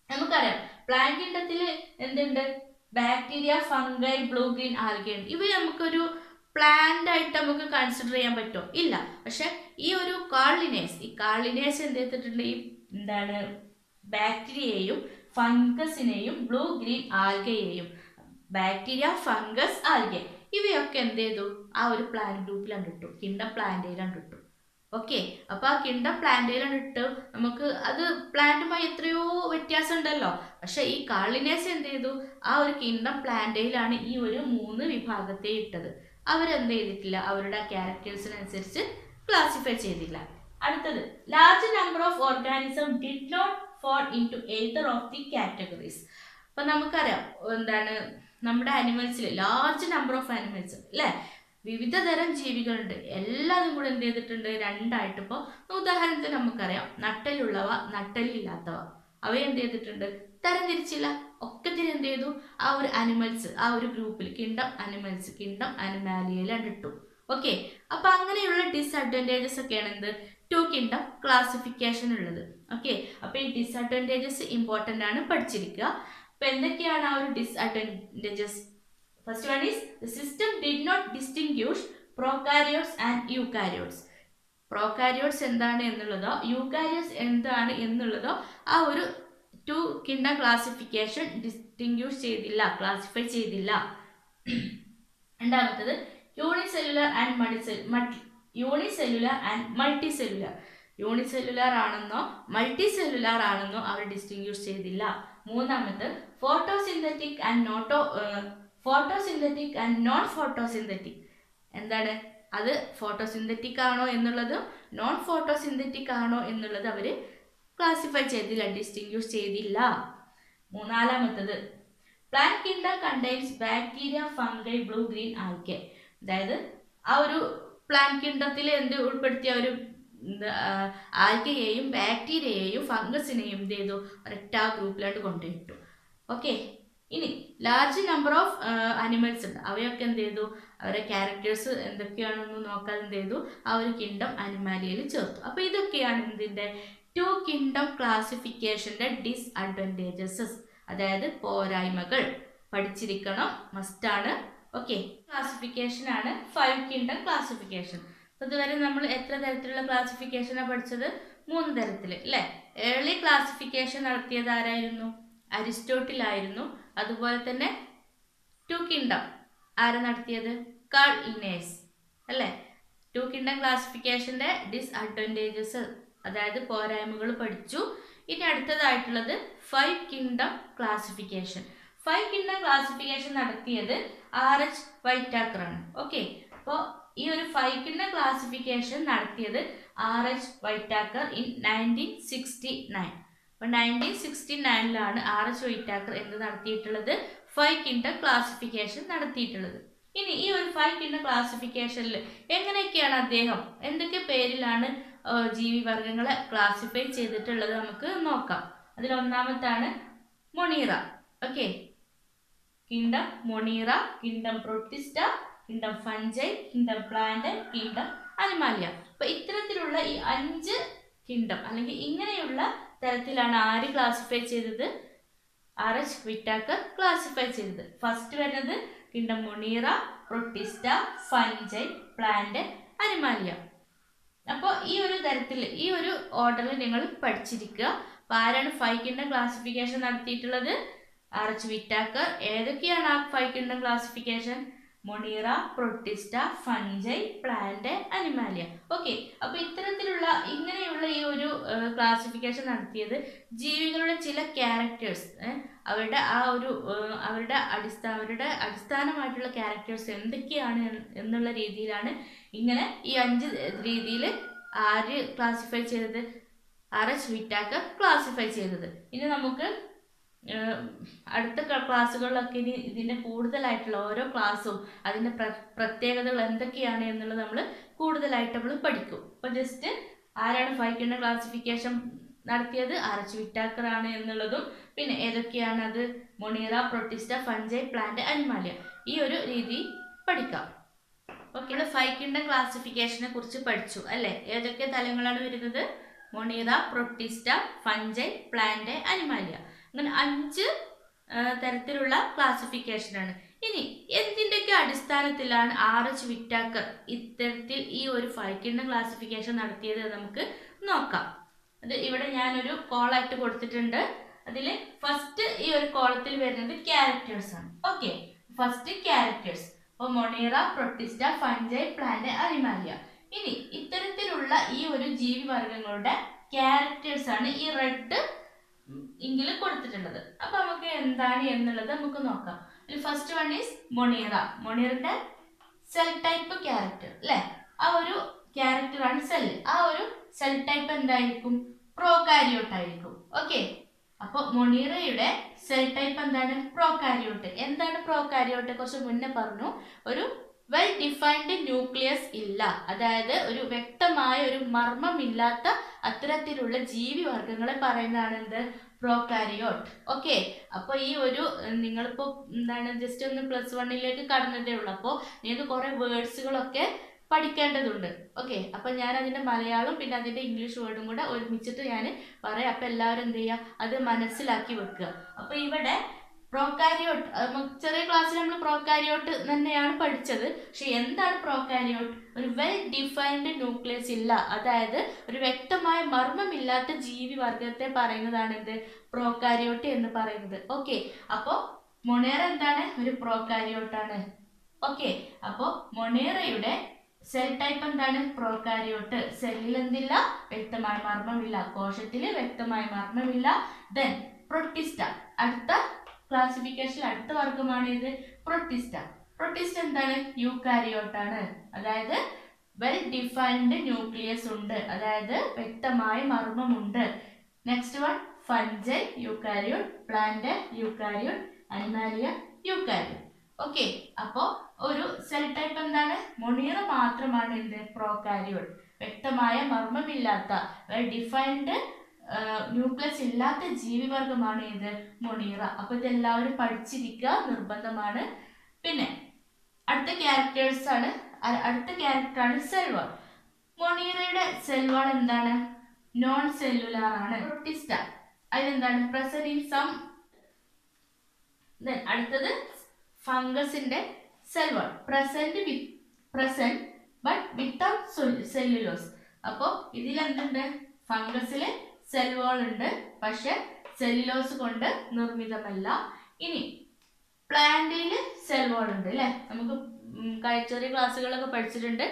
നമുക്കറിയാം പ്ലാന്റ് കിണ്ടത്തിൽ എന്തുണ്ട് bacteria fungi blue green algae ഉണ്ട് ഇവ നമുക്കൊരു പ്ലാന്റ് ആയിട്ട് നമുക്ക് കൺസിഡർ ചെയ്യാൻ പറ്റുമോ ഇല്ല പക്ഷെ ഈ ഒരു കാളിനേസ് ഈ കാളിനേസ് എന്ത് ചെയ്തിട്ടുണ്ട് ഈ എന്താണ് ബാക്ടീരിയയെയും ഫംഗസിനെയും ബ്ലൂ ഗ്രീൻ ആൽഗയെയും ബാക്ടീരിയ ഫംഗസ് ആൽഗ ഇവയൊക്കെ എന്ത് ചെയ്തു ആ ഒരു പ്ലാന്റ് ഗ്രൂപ്പിലാണ് ഇട്ടു കിണ്ട പ്ലാന്റയിലാണ് ഇട്ടു ഓക്കെ അപ്പൊ ആ കിണ്ട പ്ലാന്റയിലാണ് ഇട്ട് നമുക്ക് അത് പ്ലാന്റുമായി എത്രയോ വ്യത്യാസം ഉണ്ടല്ലോ പക്ഷെ ഈ കാളിനേസ് എന്ത് ചെയ്തു ആ ഒരു കിണ്ടം പ്ലാന്റയിലാണ് ഈ ഒരു മൂന്ന് വിഭാഗത്തെ ഇട്ടത് അവരെന്ത് ചെയ്തിട്ടില്ല അവരുടെ ക്യാരക്ടേഴ്സിനനുസരിച്ച് ക്ലാസിഫൈ ചെയ്തില്ല അടുത്തത് large number of organism did not fall into either of the categories അപ്പൊ നമുക്കറിയാം എന്താണ് നമ്മുടെ അനിമൽസിൽ ലാർജ് നമ്പർ ഓഫ് അനിമൽസ് അല്ലേ വിവിധ തരം ജീവികളുണ്ട് എല്ലാതും കൂടെ എന്ത് ചെയ്തിട്ടുണ്ട് രണ്ടായിട്ട് ഇപ്പോൾ ഉദാഹരണത്തിന് നമുക്കറിയാം നട്ടലുള്ളവ നട്ടലില്ലാത്തവ അവയെ എന്ത് ചെയ്തിട്ടുണ്ട് തരംതിരിച്ചില്ല ഒക്കത്തിന് എന്ത് ചെയ്തു ആ ഒരു അനിമൽസ് ആ ഒരു ഗ്രൂപ്പിൽ കിണ്ടം അനിമൽസ് കിണ്ടം അനിമാലിയയിലാണ് ഇട്ടു ഓക്കെ അപ്പൊ അങ്ങനെയുള്ള ഡിസഡ്വാൻറ്റേജസ് ഒക്കെയാണ് എന്ത് ടു കിണ്ടം ക്ലാസിഫിക്കേഷൻ ഉള്ളത് ഓക്കെ അപ്പൊ ഈ ഡിസഡ്വാൻറ്റേജസ് ഇമ്പോർട്ടൻ്റ് ആണ് പഠിച്ചിരിക്കുക അപ്പൊ എന്തൊക്കെയാണ് ആ ഒരു disadvantages first one is the system did not distinguish prokaryotes and eukaryotes prokaryotes എന്താണ് എന്നുള്ളതോ യൂകാരിയോട്സ് എന്താണ് എന്നുള്ളതോ ആ ഒരു ടു കിണ്ട ക്ലാസിഫിക്കേഷൻ ഡിസ്റ്റിങ്ക്യൂഷ് ചെയ്തില്ല ക്ലാസിഫൈ ചെയ്തില്ല രണ്ടാമത്തത് unicellular and multicell multi unicellular and multicellular unicellular ആണെന്നോ മൾട്ടി സെല്ലുലാർ ആണെന്നോ അവർ ഡിസ്റ്റിങ്ക്യൂഷ് ചെയ്തില്ല മൂന്നാമത് ഫോട്ടോസിന്തറ്റിക് ആൻഡ് നോട്ടോ ഫോട്ടോസിന്തറ്റിക് ആൻഡ് നോൺ ഫോട്ടോസിന്തറ്റിക് എന്താണ് അത് ഫോട്ടോസിന്തറ്റിക് ആണോ എന്നുള്ളതും നോൺ ഫോട്ടോസിന്തറ്റിക് ആണോ എന്നുള്ളത് അവർ ക്ലാസിഫൈ ചെയ്തില്ല ഡിസ്റ്റിങ്ക്യൂഷ് ചെയ്തില്ല മൂന്നാലാമത്തത് plant kingdom contains bacteria fungi blue green algae അതായത് ആ ഒരു പ്ലാന്റ് കിൻഡത്തിൽ എന്ത് ഉൾപ്പെടുത്തിയ ഒരു ആൽക്കയെയും ബാക്ടീരിയയെയും ഫംഗസിനെയും എന്ത് ചെയ്തു ഒരൊറ്റ ഗ്രൂപ്പിലായിട്ട് കൊണ്ടുപോയിട്ടു ഓക്കെ ഇനി ലാർജ് നമ്പർ ഓഫ് അനിമൽസ് ഉണ്ട് അവയൊക്കെ എന്ത് ചെയ്തു അവരുടെ ക്യാരക്ടേഴ്സ് എന്തൊക്കെയാണെന്ന് നോക്കാൻ എന്ത് ചെയ്തു ആ ഒരു കിങ്ഡം അനിമാലിയയിൽ ചേർത്തു അപ്പോൾ ഇതൊക്കെയാണ് എന്തിൻ്റെ ടു കിങ്ഡം ക്ലാസിഫിക്കേഷൻ്റെ ഡിസ്അഡ്വാൻറ്റേജസസ് അതായത് പോരായ്മകൾ പഠിച്ചിരിക്കണം മസ്റ്റാണ് ഓക്കെ ക്ലാസിഫിക്കേഷൻ ആണ് ഫൈവ് കിങ്ഡം ക്ലാസിഫിക്കേഷൻ അപ്പോൾ ഇതുവരെ നമ്മൾ എത്ര തരത്തിലുള്ള ക്ലാസിഫിക്കേഷനാണ് പഠിച്ചത് മൂന്ന് തരത്തിൽ അല്ലേ ഏർലി ക്ലാസിഫിക്കേഷൻ നടത്തിയത് ആരായിരുന്നു അരിസ്റ്റോട്ടിൽ ആയിരുന്നു അതുപോലെ തന്നെ ടു കിങ്ഡം ആരാ നടത്തിയത് കാൾ ഇനേസ് അല്ലേ ടു കിങ്ഡം ക്ലാസിഫിക്കേഷൻ്റെ ഡിസ്അഡ്വാൻറ്റേജസ് അതായത് പോരായ്മകൾ പഠിച്ചു ഇനി അടുത്തതായിട്ടുള്ളത് five kingdom classification five kingdom classification നടത്തിയത് ആർ എച്ച് വൈറ്റാക്കറാണ് ഓക്കെ അപ്പോൾ ഈ ഒരു ഫൈവ് കിങ്ഡം ക്ലാസിഫിക്കേഷൻ നടത്തിയത് R H Whittaker in nineteen sixty nine അപ്പോൾ നയൻറ്റീൻ സിക്സ്റ്റി നയനിലാണ് ആർ എച്ച് വൈറ്റാക്കർ എന്ത് നടത്തിയിട്ടുള്ളത് ഫൈവ് കിങ്ഡം ക്ലാസിഫിക്കേഷൻ നടത്തിയിട്ടുള്ളത് ഇനി ഈ ഒരു ഫൈവ് കിങ്ഡം ക്ലാസിഫിക്കേഷനിൽ എങ്ങനെയൊക്കെയാണ് അദ്ദേഹം എന്തൊക്കെ പേരിലാണ് ജീവിവർഗങ്ങളെ ക്ലാസിഫൈ ചെയ്തിട്ടുള്ളത് നമുക്ക് നോക്കാം അതിൽ ഒന്നാമത്താണ് Monera okay kingdom Monera kingdom Protista kingdom fungi kingdom plant kingdom Animalia അപ്പൊ ഇത്തരത്തിലുള്ള ഈ അഞ്ച് കിങ്ഡം അല്ലെങ്കിൽ ഇങ്ങനെയുള്ള തരത്തിലാണ് ആര് ക്ലാസിഫൈ ചെയ്തത് ആർ എച്ച് വിറ്റാക്കർ ക്ലാസിഫൈ ചെയ്തത് ഫസ്റ്റ് വരുന്നത് kingdom Monera Protista fungi plant Animalia അപ്പോൾ ഈ ഒരു തരത്തിൽ ഈ ഒരു ഓർഡറിൽ നിങ്ങൾ പഠിച്ചിരിക്കുക അപ്പോൾ ആരാണ് ഫൈവ് കിങ്ഡം ക്ലാസിഫിക്കേഷൻ നടത്തിയിട്ടുള്ളത് ആർ എച്ച് വിറ്റാക്കർ ഏതൊക്കെയാണ് ആ five kingdom classification Monera Protista fungi plant Animalia okay അപ്പോൾ ഇത്തരത്തിലുള്ള ഇങ്ങനെയുള്ള ഈ ഒരു ക്ലാസിഫിക്കേഷൻ നടത്തിയത് ജീവികളുടെ ചില ക്യാരക്ടേഴ്സ് അവരുടെ ആ ഒരു അവരുടെ അടിസ്ഥാന അവരുടെ അടിസ്ഥാനമായിട്ടുള്ള ക്യാരക്ടേഴ്സ് എന്തൊക്കെയാണ് എന്നുള്ള രീതിയിലാണ് ഇങ്ങനെ ഈ അഞ്ച് രീതിയിൽ ആര് ക്ലാസിഫൈ ചെയ്തത് ആർ എച്ച് വിറ്റാക്കർ ക്ലാസിഫൈ ചെയ്തത് ഇനി നമുക്ക് അടുത്ത ക്ലാസ്സുകളിലൊക്കെ ഇനി ഇതിൻ്റെ കൂടുതലായിട്ടുള്ള ഓരോ ക്ലാസ്സും അതിൻ്റെ പ്ര പ്രത്യേകതകൾ എന്തൊക്കെയാണ് എന്നുള്ളത് നമ്മൾ കൂടുതലായിട്ട് നമ്മൾ പഠിക്കും അപ്പോൾ ജസ്റ്റ് ആരാണ് ഫൈക്കിൻ്റെ ക്ലാസിഫിക്കേഷൻ നടത്തിയത് ആർ എച്ച് വിറ്റാക്കർ ആണ് എന്നുള്ളതും പിന്നെ ഏതൊക്കെയാണ് അത് Monera Protista fungi plant Animalia ഈ ഒരു രീതി പഠിക്കാം ഓക്കെ ഇവിടെ ഫൈക്കിൻ്റെ ക്ലാസിഫിക്കേഷനെ കുറിച്ച് പഠിച്ചു അല്ലേ ഏതൊക്കെ തലങ്ങളാണ് വരുന്നത് Monera Protista fungi plant Animalia അങ്ങനെ അഞ്ച് ആ, തരത്തിലുള്ള ക്ലാസിഫിക്കേഷനാണ് ഇനി എന്തിൻ്റെയൊക്കെ അടിസ്ഥാനത്തിലാണ് ആർ എച്ച് വിറ്റാക്കർ ഇത്തരത്തിൽ ഈ ഒരു ഫൈക്കിൻ്റെ ക്ലാസിഫിക്കേഷൻ നടത്തിയത് എന്ന് നമുക്ക് നോക്കാം അത് ഇവിടെ ഞാനൊരു കോളായിട്ട് കൊടുത്തിട്ടുണ്ട് അതിൽ ഫസ്റ്റ് ഈ ഒരു കോളത്തിൽ വരുന്നത് ക്യാരക്ടേഴ്സ് ആണ് ഓക്കെ ഫസ്റ്റ് ക്യാരക്ടേഴ്സ് അപ്പോൾ Monera Protista fungi plant Animalia ഇനി ഇത്തരത്തിലുള്ള ഈ ഒരു ജീവിവർഗങ്ങളുടെ ക്യാരക്ടേഴ്സ് ആണ് ഈ റെഡ് ഇങ്കിൽ കൊടുത്തിട്ടുള്ളത് അപ്പൊ നമുക്ക് എന്താണ് എന്നുള്ളത് നമുക്ക് നോക്കാം ഫസ്റ്റ് വൺ ഈസ് മൊണീറ മൊണീറിന്റെ സെൽ ടൈപ്പ് ക്യാരക്ടർ അല്ലെ ആ ഒരു ക്യാരക്ടർ ആണ് സെൽ ആ ഒരു സെൽ ടൈപ്പ് എന്തായിരിക്കും പ്രോകാരിയോട്ട് ആയിരിക്കും ഓക്കെ അപ്പൊ മൊണീറയുടെ സെൽ ടൈപ്പ് എന്താണ് പ്രോകാരിയോട്ട് എന്താണ് പ്രോകാരിയോട്ട് കുറച്ച് മുന്നേ പറഞ്ഞു ഒരു വെൽ ഡിഫൈൻഡ് ന്യൂക്ലിയസ് ഇല്ല അതായത് ഒരു വ്യക്തമായ ഒരു മർമ്മമില്ലാത്ത അത്തരത്തിലുള്ള ജീവിവർഗങ്ങളെ പറയുന്നതാണ് എന്ത് പ്രോകാരിയോട്ട് ഓക്കെ അപ്പൊ ഈ ഒരു ഏഹ്, നിങ്ങളിപ്പോ എന്താണ് ജസ്റ്റ് ഒന്ന് പ്ലസ് വണ്ണിലേക്ക് കടന്നതേ ഉള്ളൂ അപ്പോൾ നിങ്ങൾക്ക് കുറെ വേർഡ്സുകളൊക്കെ പഠിക്കേണ്ടതുണ്ട് ഓക്കെ അപ്പൊ ഞാൻ അതിന്റെ മലയാളം പിന്നെ അതിന്റെ ഇംഗ്ലീഷ് വേർഡും കൂടെ ഒരുമിച്ചിട്ട് ഞാൻ പറയാം അപ്പൊ എല്ലാവരും എന്ത് ചെയ്യുക അത് മനസ്സിലാക്കി വെക്കുക അപ്പൊ ഇവിടെ പ്രോകാരിയോട്ട് ചെറിയ ക്ലാസ്സിൽ നമ്മൾ പ്രോകാരിയോട്ട് തന്നെയാണ് പഠിച്ചത് പക്ഷെ എന്താണ് പ്രോകാരിയോട്ട് ഒരു വെൽ ഡിഫൈൻഡ് ന്യൂക്ലിയസ് ഇല്ല അതായത് ഒരു വ്യക്തമായ മർമ്മമില്ലാത്ത ജീവി വർഗത്തെ പറയുന്നതാണ് എന്ത് പ്രോകാരിയോട്ട് എന്ന് പറയുന്നത് ഓക്കെ അപ്പോൾ മൊണേറ എന്താണ് ഒരു പ്രോകാരിയോട്ടാണ് ഓക്കെ അപ്പോൾ മൊണേറയുടെ സെൽ ടൈപ്പ് എന്താണ് പ്രോകാരിയോട്ട് സെല്ലിൽ എന്തില്ല വ്യക്തമായ മർമ്മമില്ല കോശത്തിൽ വ്യക്തമായ മർമ്മമില്ല ദെൻ പ്രൊട്ടിസ്റ്റ അടുത്ത ക്ലാസിഫിക്കേഷൻ അടുത്ത വർഗമാണ് ഇത് പ്രൊട്ടിസ്റ്റ പ്രൊട്ടിസ്റ്റ എന്താണ് യൂക്കാരിയോട്ടാണ് അതായത് വെൽ ഡിഫൈൻഡ് ന്യൂക്ലിയസ് ഉണ്ട് അതായത് വ്യക്തമായ മർമ്മമുണ്ട് next one fungi eukaryote plant eukaryote Animalia eukaryote okay അപ്പോ ഒരു സെൽ ടൈപ്പ് എന്താണ് മൊണീറ മാത്രമാണ് എന്ത് പ്രോകാരിയോട്ട് വ്യക്തമായ മർമ്മമില്ലാത്ത വെൽ ഡിഫൈൻഡ് ന്യൂക്ലിയസ് ഇല്ലാത്ത ജീവിവർഗമാണ് ഇത് മൊണീറ അപ്പൊ ഇതെല്ലാവരും പഠിച്ചിരിക്കുക നിർബന്ധമാണ് പിന്നെ അടുത്ത ക്യാരക്ടേഴ്സ് ആണ് അ- അടുത്ത ക്യാരക്ടർ ആണ് സെൽവാൾ മൊണീറയുടെ സെൽവാൾ എന്താണ് നോൺ സെല്ലുലാർ ആണ് പ്രൊട്ടിസ്റ്റ അതിലെന്താണ് പ്രസന്റ് ഇൻ സം Then അടുത്തത് ഫംഗസിന്റെ cell wall present with present but without cellulose അപ്പോൾ ഇതിൽ എന്തുണ്ട് ഫംഗസിൽ സെൽ വാൾ ഉണ്ട് പക്ഷെ സെല്ലുലോസ് കൊണ്ട് നിർമ്മിതമല്ല ഇനി പ്ലാന്റിൽ സെൽ വാൾ ഉണ്ട് അല്ലേ നമുക്ക് ഉം കഴി- ചെറിയ ക്ലാസ്സുകളൊക്കെ പഠിച്ചിട്ടുണ്ട്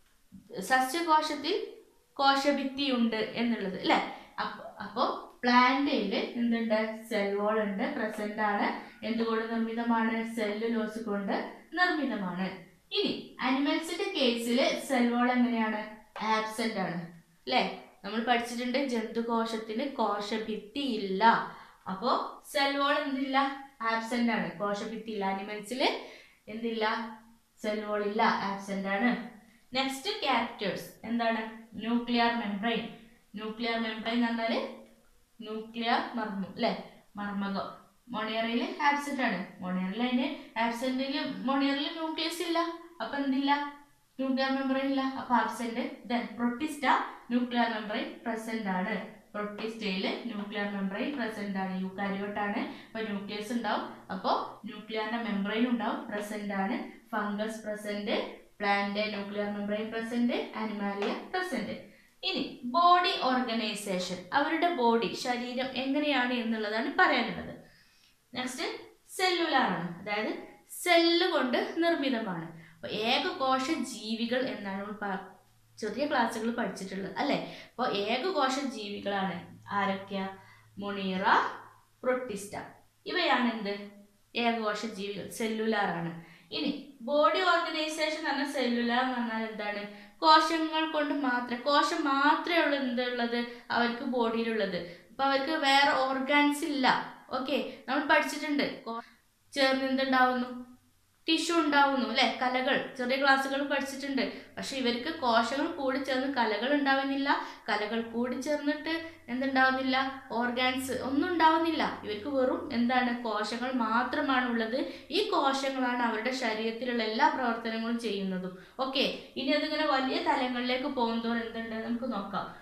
സസ്യകോശത്തിൽ കോശഭിത്തി ഉണ്ട് എന്നുള്ളത് അല്ലേ അപ്പൊ അപ്പോൾ പ്ലാന്റിൽ എന്തുണ്ട് സെൽ വാൾ ഉണ്ട് പ്രസന്റ് ആണ് എന്തുകൊണ്ട് നിർമ്മിതമാണ് സെല്ലുലോസ് കൊണ്ട് നിർമ്മിതമാണ് ഇനി അനിമൽസിന്റെ കേസിൽ സെൽ വാൾ എങ്ങനെയാണ് ആബ്സെന്റ് ആണ് അല്ലേ നമ്മൾ പഠിച്ചിട്ടുണ്ട് ജന്തുകോശത്തിന് കോശഭിത്തി ഇല്ല അപ്പോൾ സെൽ വാൾ എന്തില്ല ആബ്സെന്റ് ആണ് കോശഭിത്തി ഇല്ല അനിമൽസിൽ എന്തില്ല സെൽ വാൾ ഇല്ല ആബ്സെന്റ് ആണ് നെക്സ്റ്റ് ക്യാരക്ടേഴ്സ് എന്താണ് ന്യൂക്ലിയർ മെംബ്രെയിൻ ന്യൂക്ലിയർ മെംബ്രെയിൻ എന്ന് പറഞ്ഞാൽ ന്യൂക്ലിയർ മർമ്മം അല്ലേ മർമ്മകം മൊണിയറിൽ ആബ്സെന്റ് ആണ് മൊണിയറിൽ അതിന് ആബ്സെന്റിൽ മൊണിയറിൽ ന്യൂക്ലിയസ് ഇല്ല അപ്പൊ എന്തില്ല ന്യൂക്ലിയർ മെംബ്രെയിൻ ഇല്ല അപ്പൊ absent then Protista nuclear membrane present ആണ് പ്രൊട്ടിസ്റ്റയിൽ ന്യൂക്ലിയർ മെംബ്രെയിൻ പ്രസന്റ് ആണ് യൂക്കാരിയോട്ട് ആണ് അപ്പൊ ന്യൂക്ലിയസ് ഉണ്ടാവും അപ്പോൾ ന്യൂക്ലിയറിന്റെ മെംബ്രെയിൻ ഉണ്ടാവും പ്രസന്റ് ആണ് fungus present plant nuclear membrane present Animalia present ഇനി ബോഡി ഓർഗനൈസേഷൻ അവരുടെ ബോഡി ശരീരം എങ്ങനെയാണ് എന്നുള്ളതാണ് പറയാനുള്ളത് നെക്സ്റ്റ് സെല്ലുലാർ ആണ് അതായത് സെല്ല് കൊണ്ട് നിർമ്മിതമാണ് അപ്പോൾ ഏകകോശ ജീവികൾ എന്നാണ് നമ്മൾ പ- ചെറിയ ക്ലാസ്സുകൾ പഠിച്ചിട്ടുള്ളത് അല്ലേ അപ്പോൾ ഏകകോശ ജീവികളാണ് ആരൊക്കെയാ മൊണീറ പ്രൊട്ടിസ്റ്റ ഇവയാണ് എന്ത് ഏകകോശ ജീവികൾ സെല്ലുലാർ ആണ് ഇനി ബോഡി ഓർഗനൈസേഷൻ എന്ന് പറഞ്ഞാൽ സെല്ലുലാർ എന്ന് പറഞ്ഞാൽ എന്താണ് കോശങ്ങൾ കൊണ്ട് മാത്രം കോശം മാത്രമേ ഉള്ളൂ എന്തുള്ളത് അവർക്ക് ബോഡിയിലുള്ളത് അപ്പൊ അവർക്ക് വേറെ ഓർഗാൻസ് ഇല്ല ഓക്കെ നമ്മൾ പഠിച്ചിട്ടുണ്ട് കോ- ചേർന്ന് എന്തുണ്ടാവുന്നു ടിഷ്യൂ ഉണ്ടാവുന്നു അല്ലെ കലകൾ ചെറിയ ക്ലാസ്സുകൾ പഠിച്ചിട്ടുണ്ട് പക്ഷെ ഇവർക്ക് കോശങ്ങൾ കൂടി ചേർന്ന് കലകൾ ഉണ്ടാവുന്നില്ല കലകൾ കൂടി ചേർന്നിട്ട് എന്തുണ്ടാവുന്നില്ല ഓർഗാൻസ് ഒന്നും ഉണ്ടാവുന്നില്ല ഇവർക്ക് വെറും എന്താണ് കോശങ്ങൾ മാത്രമാണ് ഉള്ളത് ഈ കോശങ്ങളാണ് അവരുടെ ശരീരത്തിലുള്ള എല്ലാ പ്രവർത്തനങ്ങളും ചെയ്യുന്നതും ഓക്കെ ഇനി അതിങ്ങനെ വലിയ തലങ്ങളിലേക്ക് പോകുന്നതോറും എന്തുണ്ട് നമുക്ക് നോക്കാം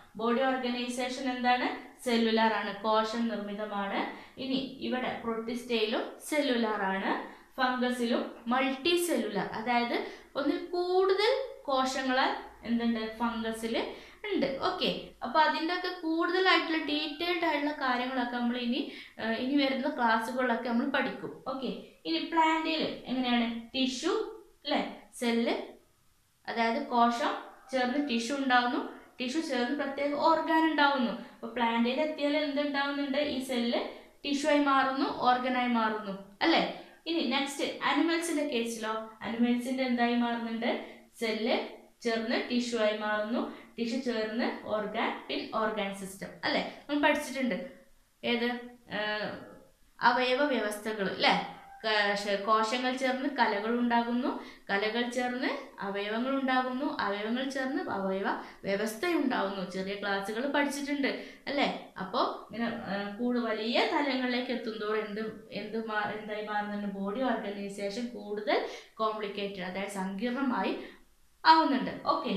ബോഡി ഓർഗനൈസേഷൻ എന്താണ് സെല്ലുലാർ ആണ് കോശം നിർമ്മിതമാണ് ഇനി ഇവിടെ പ്രൊട്ടിസ്റ്റയിലും സെല്ലുലാർ ആണ് ഫംഗസിലും മൾട്ടി സെല്ലുലാർ അതായത് ഒന്നിൽ കൂടുതൽ കോശങ്ങളാൽ എന്തുണ്ട് ഫംഗസിൽ ഉണ്ട് ഓക്കെ അപ്പൊ അതിൻ്റെ ഒക്കെ കൂടുതലായിട്ടുള്ള ഡീറ്റെയിൽഡ് ആയിട്ടുള്ള കാര്യങ്ങളൊക്കെ നമ്മൾ ഇനി ആ, ഇനി വരുന്ന ക്ലാസ്സുകളിലൊക്കെ നമ്മൾ പഠിക്കും ഓക്കെ ഇനി പ്ലാന്റിൽ എങ്ങനെയാണ് ടിഷ്യൂ അല്ലേ സെല്ല് അതായത് കോശം ചേർന്ന് ടിഷ്യൂ ഉണ്ടാവുന്നു ടിഷ്യൂ ചേർന്ന് പ്രത്യേക ഓർഗാൻ ഉണ്ടാവുന്നു അപ്പോൾ പ്ലാന്റിൽ എത്തിയാൽ എന്തുണ്ടാവുന്നുണ്ട് ഈ സെല്ല് ടിഷ്യൂ ആയി മാറുന്നു ഓർഗനായി മാറുന്നു അല്ലേ ഇനി നെക്സ്റ്റ് അനിമൽസിന്റെ കേസിലോ അനിമൽസിന്റെ എന്തായി മാറുന്നുണ്ട് സെല്ല് ചേർന്ന് ടിഷ്യൂ ആയി മാറുന്നു ടിഷ്യൂ ചേർന്ന് ഓർഗാൻ പിൻ ഓർഗാൻ സിസ്റ്റം അല്ലേ നമ്മൾ പഠിച്ചിട്ടുണ്ട് ഏത് ആഹ് അവയവ വ്യവസ്ഥകൾ അല്ലേ ക- കോശങ്ങൾ ചേർന്ന് കലകൾ ഉണ്ടാകുന്നു കലകൾ ചേർന്ന് അവയവങ്ങൾ ഉണ്ടാകുന്നു അവയവങ്ങൾ ചേർന്ന് അവയവ വ്യവസ്ഥയുണ്ടാകുന്നു ചെറിയ ക്ലാസ്സുകൾ പഠിച്ചിട്ടുണ്ട് അല്ലേ അപ്പോൾ ഇങ്ങനെ ആ, കൂടുതൽ വലിയ തലങ്ങളിലേക്ക് എത്തുന്തോറും എന്ത് എന്ത് മാ എന്തായി മാറുന്നുണ്ട് ബോഡി ഓർഗനൈസേഷൻ കൂടുതൽ കോംപ്ലിക്കേറ്റഡ് അതായത് സങ്കീർണമായി ആവുന്നുണ്ട് ഓക്കെ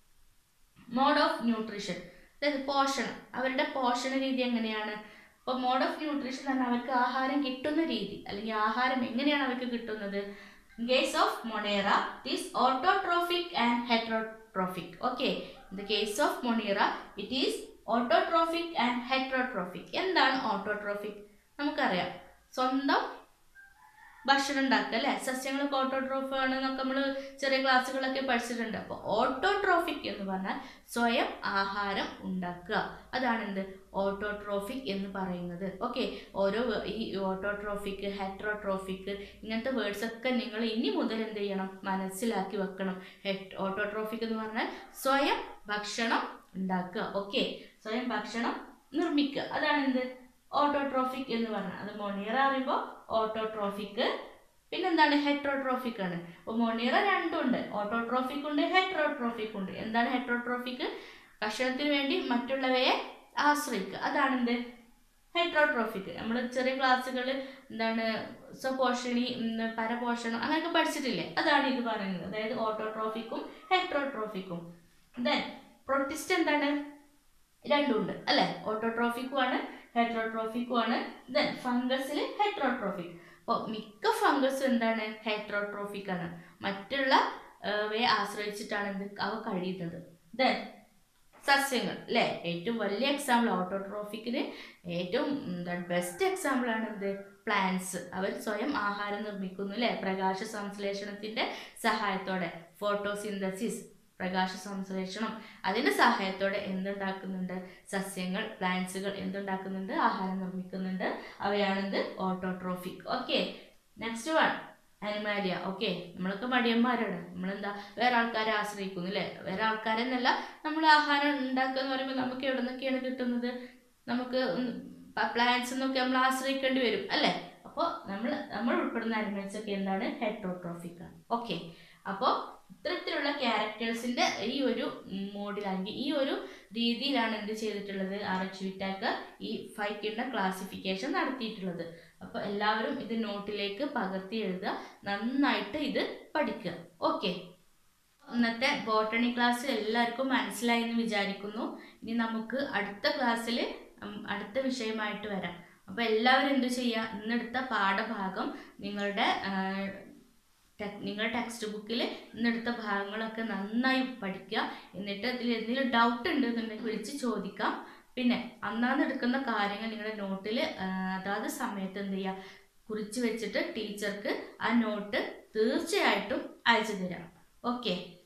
മോഡ് ഓഫ് ന്യൂട്രീഷൻ അതായത് പോഷണം അവരുടെ പോഷണ രീതി എങ്ങനെയാണ് അപ്പോൾ മോഡ് ഓഫ് ന്യൂട്രീഷൻ എന്ന് പറഞ്ഞാൽ അവർക്ക് ആഹാരം കിട്ടുന്ന രീതി അല്ലെങ്കിൽ ആഹാരം എങ്ങനെയാണ് അവർക്ക് കിട്ടുന്നത് case of Monera it is autotrophic and heterotrophic okay in the case of Monera it is autotrophic and heterotrophic എന്താണ് ഓട്ടോട്രോഫിക് നമുക്കറിയാം സ്വന്തം ഭക്ഷണം ഉണ്ടാക്കുക അല്ലേ സസ്യങ്ങൾക്ക് ഓട്ടോട്രോഫ് ആണ് എന്നൊക്കെ നമ്മൾ ചെറിയ ക്ലാസ്സുകളൊക്കെ പഠിച്ചിട്ടുണ്ട് അപ്പോൾ ഓട്ടോട്രോഫിക് എന്ന് പറഞ്ഞാൽ സ്വയം ആഹാരം ഉണ്ടാക്കുക അതാണ് എന്ത് ഓട്ടോട്രോഫിക് എന്ന് പറയുന്നത് ഓക്കെ ഓരോ വേ- ഈ ഓട്ടോട്രോഫിക് ഹെട്രോട്രോഫിക് ഇങ്ങനത്തെ വേർഡ്സ് ഒക്കെ നിങ്ങൾ ഇനി മുതൽ എന്ത് ചെയ്യണം മനസ്സിലാക്കി വെക്കണം ഹെറ്റ് ഓട്ടോട്രോഫിക് എന്ന് പറഞ്ഞാൽ സ്വയം ഭക്ഷണം ഉണ്ടാക്കുക ഓക്കെ സ്വയം ഭക്ഷണം നിർമ്മിക്കുക അതാണ് എന്ത് ഓട്ടോട്രോഫിക് എന്ന് പറഞ്ഞാൽ അത് മൊണീറ പറയുമ്പോൾ ഓട്ടോട്രോഫിക് പിന്നെന്താണ് ഹെട്രോട്രോഫിക് ആണ് അപ്പോൾ മൊണീറ രണ്ടുണ്ട് ഓട്ടോട്രോഫിക് ഉണ്ട് ഹെട്രോട്രോഫിക് ഉണ്ട് എന്താണ് ഹെട്രോട്രോഫിക് ഭക്ഷണത്തിന് വേണ്ടി മറ്റുള്ളവയെ ആശ്രയിക്കുക അതാണ് എന്ത് ഹെട്രോട്രോഫിക് നമ്മൾ ചെറിയ ക്ലാസ്സുകളിൽ എന്താണ് സ്വപോഷണി ഉം, പരപോഷണം അങ്ങനെയൊക്കെ പഠിച്ചിട്ടില്ലേ അതാണ് ഇത് പറയുന്നത് അതായത് ഓട്ടോട്രോഫിക്കും ഹെട്രോട്രോഫിക്കും ദെൻ പ്രൊട്ടിസ്റ്റ് എന്താണ് രണ്ടുണ്ട് അല്ലെ ഓട്ടോട്രോഫിക്കും ആണ് ഹെട്രോട്രോഫിക്കും ആണ് ദെൻ ഫംഗസിൽ ഹെട്രോട്രോഫിക് അപ്പോൾ മിക്ക ഫംഗസും എന്താണ് ഹെട്രോട്രോഫിക് ആണ് മറ്റുള്ള വയെ ആശ്രയിച്ചിട്ടാണ് എന്ത് അവ കഴിയുന്നത് ദെൻ സസ്യങ്ങൾ അല്ലേ ഏറ്റവും വലിയ എക്സാമ്പിൾ ഓട്ടോട്രോഫിക്കിന് ഏറ്റവും എന്താണ് ബെസ്റ്റ് എക്സാമ്പിൾ ആണ് എന്ത് പ്ലാന്റ്സ് അവർ സ്വയം ആഹാരം നിർമ്മിക്കുന്നു അല്ലേ പ്രകാശ സംശ്ലേഷണത്തിന്റെ സഹായത്തോടെ ഫോട്ടോസിന്തസിസ് പ്രകാശ സംശ്ലേഷണം അതിന്റെ സഹായത്തോടെ എന്തുണ്ടാക്കുന്നുണ്ട് സസ്യങ്ങൾ പ്ലാന്റ്സുകൾ എന്തുണ്ടാക്കുന്നുണ്ട് ആഹാരം നിർമ്മിക്കുന്നുണ്ട് അവയാണെന്ത് autotrophic okay next one Animalia okay നമ്മളൊക്കെ മടിയന്മാരാണ് നമ്മളെന്താ വേറെ ആൾക്കാരെ ആശ്രയിക്കുന്നു അല്ലേ വേറെ ആൾക്കാരെന്നല്ല നമ്മൾ ആഹാരം ഉണ്ടാക്കുക എന്ന് പറയുമ്പോൾ നമുക്ക് എവിടെ നിന്നൊക്കെയാണ് കിട്ടുന്നത് നമുക്ക് പ്ലാന്റ്സ് എന്നൊക്കെ നമ്മൾ ആശ്രയിക്കേണ്ടി വരും അല്ലേ അപ്പോൾ നമ്മൾ നമ്മൾ ഉൾപ്പെടുന്ന അനിമൽസ് ഒക്കെ എന്താണ് ഹെട്രോട്രോഫിക് ആണ് ഓക്കെ അപ്പോൾ ഇത്തരത്തിലുള്ള ക്യാരക്ടേഴ്സിന്റെ ഈ ഒരു മോഡിലാണെങ്കിൽ ഈ ഒരു രീതിയിലാണ് എന്ത് ചെയ്തിട്ടുള്ളത് ആർ എച്ച് വിറ്റാക്ക് ഈ ഫൈക്കിന്റെ ക്ലാസിഫിക്കേഷൻ നടത്തിയിട്ടുള്ളത് അപ്പോൾ എല്ലാവരും ഇത് നോട്ടിലേക്ക് പകർത്തി എഴുതുക നന്നായിട്ട് ഇത് പഠിക്കുക ഓക്കെ ഇന്നത്തെ ബോട്ടണി ക്ലാസ് എല്ലാവർക്കും മനസ്സിലായി എന്ന് വിചാരിക്കുന്നു ഇനി നമുക്ക് അടുത്ത ക്ലാസ്സിൽ അടുത്ത വിഷയമായിട്ട് വരാം അപ്പോൾ എല്ലാവരും എന്ത് ചെയ്യുക ഇന്നെടുത്ത പാഠഭാഗം നിങ്ങളുടെ ആ, ടെ- നിങ്ങളുടെ ടെക്സ്റ്റ് ബുക്കിൽ ഇന്നെടുത്ത ഭാഗങ്ങളൊക്കെ നന്നായി പഠിക്കുക എന്നിട്ട് അതിൽ എന്തെങ്കിലും ഡൗട്ട് ഉണ്ടെന്നുണ്ടെങ്കിൽ വിളിച്ച് ചോദിക്കാം പിന്നെ അന്നാന്ന് എടുക്കുന്ന കാര്യങ്ങൾ നിങ്ങളുടെ നോട്ടിൽ അതാത് സമയത്ത് എന്ത് ചെയ്യുക കുറിച്ച് വെച്ചിട്ട് ടീച്ചർക്ക് ആ നോട്ട് തീർച്ചയായിട്ടും അയച്ചു തരാം ഓക്കെ